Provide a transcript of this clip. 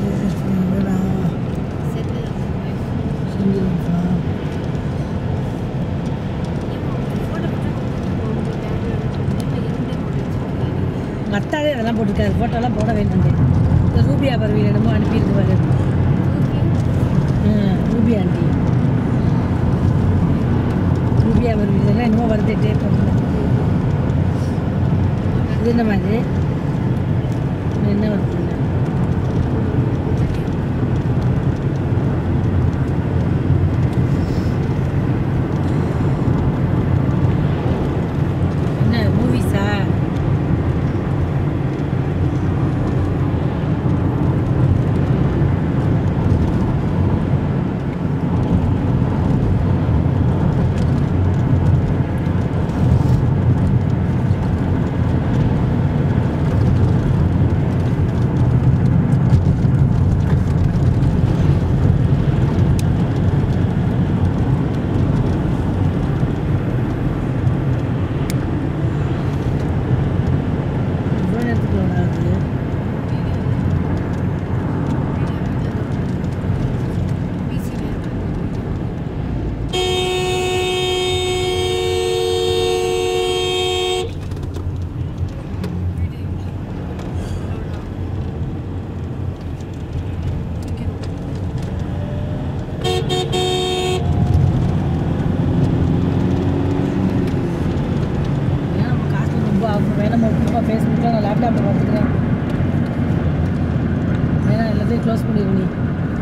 உங்கள் அத்தாவே அதெல்லாம் போட்டிருக்காரு ஃபோட்டோலாம் போட வேண்டாம் இந்த ரூபியா பருவியில் என்னமோ அனுப்பியிருக்கு பாரு ம், ரூபியா ஆண்டி ரூபியா பருவி இதெல்லாம் என்னமோ வருது டேப் இது என்ன மாதிரி இது என்ன வருது இதுல? என்ன மூவிஸா இவ்வளோ நேரத்துக்கு load ஆகுது ஏன் நம்ம காசு ரொம்ப ஆகும் வேணா முக்கியமாக ஃபேஸ்புக்கில் நான் லேப்டாப்பில் பார்த்துக்கிறேன் வேணா எல்லாத்தையும் க்ளோஸ் பண்ணிடு நீ